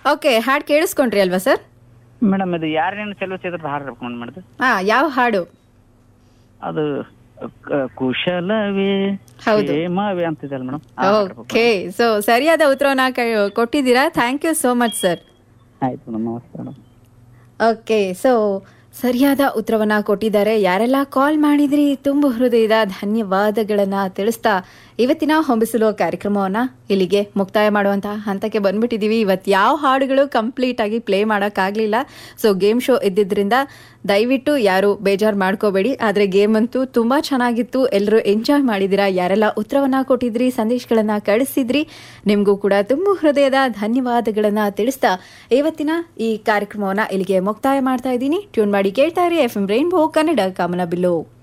Okay ಹಾಡು ಕೇಳಿಸ್ಕೊಂಡ್ರಿ ಅಲ್ವಾ sir madam ಇದು ಯಾರೇನು ಚೆಲುವ ಚಿತ್ರದ ಹಾಡು ರೆಕಮೆಂಡ್ ಮಾಡಿದ್ದು ಹಾ ಯಾವ ಹಾಡು ಅದು ಕ- ಕುಶಲವೇ ಹೌದು. ಕ್ಷೇಮವೇ ಅಂತಿದೆಯಲ್ಲ ಮೇಡಮ್ ಓಕೆ ಸೊ ಸರಿಯಾದ ಉತ್ತರವನ್ನ ಕ- ಕೊಟ್ಟಿದ್ದೀರಾ thank you so much sir ಆಯ್ತು ಮೇಡಮ್ ನಮಸ್ತೆ ಮೇಡಮ್ ಓಕೆ ಸೊ ಸರಿಯಾದ ಉತ್ತರವನ್ನ ಕೊಟ್ಟಿದ್ದಾರೆ ಯಾರೆಲ್ಲ ಕಾಲ್ ಮಾಡಿದ್ರಿ ತುಂಬ ಹೃದಯದ ಧನ್ಯವಾದಗಳನ್ನ ತಿಳಿಸ್ತಾ ಇವತ್ತಿನ ಹೊಂಬಿಸಲು ಕಾರ್ಯಕ್ರಮವನ್ನ ಇಲ್ಲಿಗೆ ಮುಕ್ತಾಯ ಮಾಡುವಂತಹ ಹಂತಕ್ಕೆ ಬಂದ್ಬಿಟ್ಟಿದೀವಿ ಇವತ್ತು ಯಾವ ಹಾಡುಗಳು ಕಂಪ್ಲೀಟ್ ಆಗಿ ಪ್ಲೇ ಮಾಡೋಕ್ಕಾಗಲಿಲ್ಲ ಸೊ ಗೇಮ್ ಶೋ ಇದ್ದಿದ್ರಿಂದ ದಯವಿಟ್ಟು ಯಾರು ಬೇಜಾರು ಮಾಡ್ಕೋಬೇಡಿ ಆದರೆ ಗೇಮ್ ಅಂತೂ ತುಂಬ ಚೆನ್ನಾಗಿತ್ತು ಎಲ್ಲರೂ ಎಂಜಾಯ್ ಮಾಡಿದಿರಾ ಯಾರೆಲ್ಲ ಉತ್ತರವನ್ನ ಕೊಟ್ಟಿದ್ರಿ ಸಂದೇಶಗಳನ್ನ ಕಳಿಸಿದ್ರಿ ನಿಮಗೂ ಕೂಡ ತುಂಬ ಹೃದಯದ ಧನ್ಯವಾದಗಳನ್ನ ತಿಳಿಸ್ತಾ ಇವತ್ತಿನ ಈ ಕಾರ್ಯಕ್ರಮವನ್ನ ಇಲ್ಲಿಗೆ ಮುಕ್ತಾಯ ಮಾಡ್ತಾ ಇದ್ದೀನಿ ಟ್ಯೂನ್ ಮಾಡಿ ಕೇಳ್ತಾ ಇರಿ ಎಫ್ ಎಂ ರೈನ್ಬೋ ಕನ್ನಡ ಕಾಮನ ಬಿಲ್ಲು